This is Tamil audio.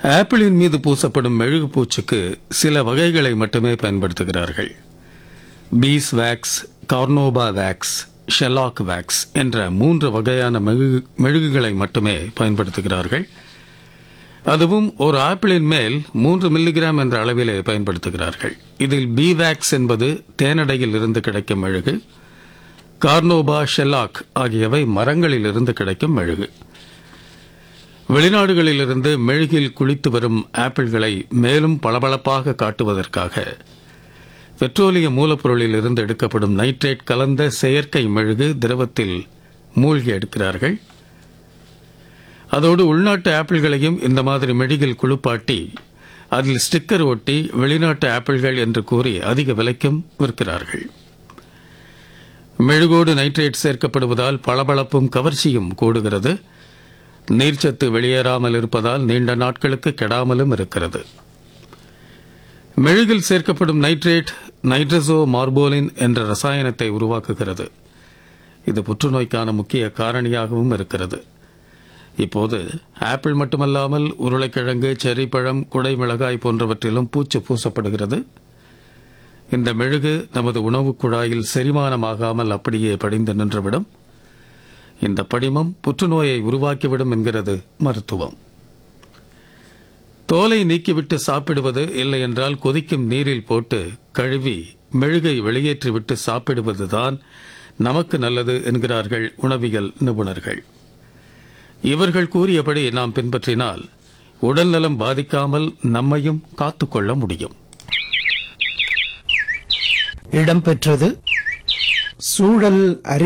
ஆப்பிளின் மீது பூசப்படும் மெழுகு பூச்சுக்கு சில வகைகளை மட்டுமே பயன்படுத்துகிறார்கள் bees wax carnauba wax shellac wax என்ற மூன்று வகையான மெழுகு மெழுகுகளை மட்டுமே பயன்படுத்துகிறார்கள் அதுவும் ஒரு ஆப்பிளின் மேல் மூன்று மில்லிகிராம் என்ற அளவிலே பயன்படுத்துகிறார்கள் இதில் பி வேக்ஸ் என்பது தேனடையில் இருந்து கிடைக்கும் மெழுகு கார்னோபா ஷெல்லாக் ஆகியவை மரங்களில் இருந்து கிடைக்கும் மெழுகு வெளிநாடுகளிலிருந்து மெழுகில் குளித்து வரும் ஆப்பிள்களை மேலும் பளபளப்பாக காட்டுவதற்காக பெட்ரோலிய மூலப்பொருளில் இருந்து எடுக்கப்படும் நைட்ரேட் கலந்த செயற்கை மெழுகு திரவத்தில் மூழ்கி எடுக்கிறார்கள் அதோடு உள்நாட்டு ஆப்பிள்களையும் இந்த மாதிரி மெழுகில் குளிப்பாட்டி அதில் ஸ்டிக்கர் ஒட்டி வெளிநாட்டு ஆப்பிள்கள் என்று கூறி அதிக விலைக்கும் விற்கிறார்கள் மெழுகோடு நைட்ரேட் சேர்க்கப்படுவதால் பளபளப்பும் கவர்ச்சியும் கூடுகிறது நீர்ச்சத்து வெளியேறாமல் இருப்பதால் நீண்ட நாட்களுக்கு கெடாமலும் இருக்கிறது மெழுகில் சேர்க்கப்படும் நைட்ரேட் நைட்ரசோ மார்போலின் என்ற ரசாயனத்தை உருவாக்குகிறது இது புற்றுநோய்க்கான முக்கிய காரணியாகவும் இருக்கிறது இப்போது ஆப்பிள் மட்டுமல்லாமல் உருளைக்கிழங்கு செர்ரி பழம் குடை மிளகாய் போன்றவற்றிலும் பூச்சு பூசப்படுகிறது இந்த மெழுகு நமது உணவுக் குழாயில் செரிமானமாகாமல் அப்படியே படிந்து நின்றுவிடும் இந்த படிமம் புற்றுநோயை உருவாக்கிவிடும் என்கிறது மருத்துவம் தோலை நீக்கிவிட்டு சாப்பிடுவது இல்லை என்றால் கொதிக்கும் நீரில் போட்டு கழுவி மெழுகை வெளியேற்றிவிட்டு சாப்பிடுவதுதான் நமக்கு நல்லது என்கிறார்கள் உணவியல் நிபுணர்கள் இவர்கள் கூறியபடி நாம் பின்பற்றினால் உடல்நலம் பாதிக்காமல் நம்மையும் காத்துக்கொள்ள முடியும் இடம்பெற்றது சூழல் அறி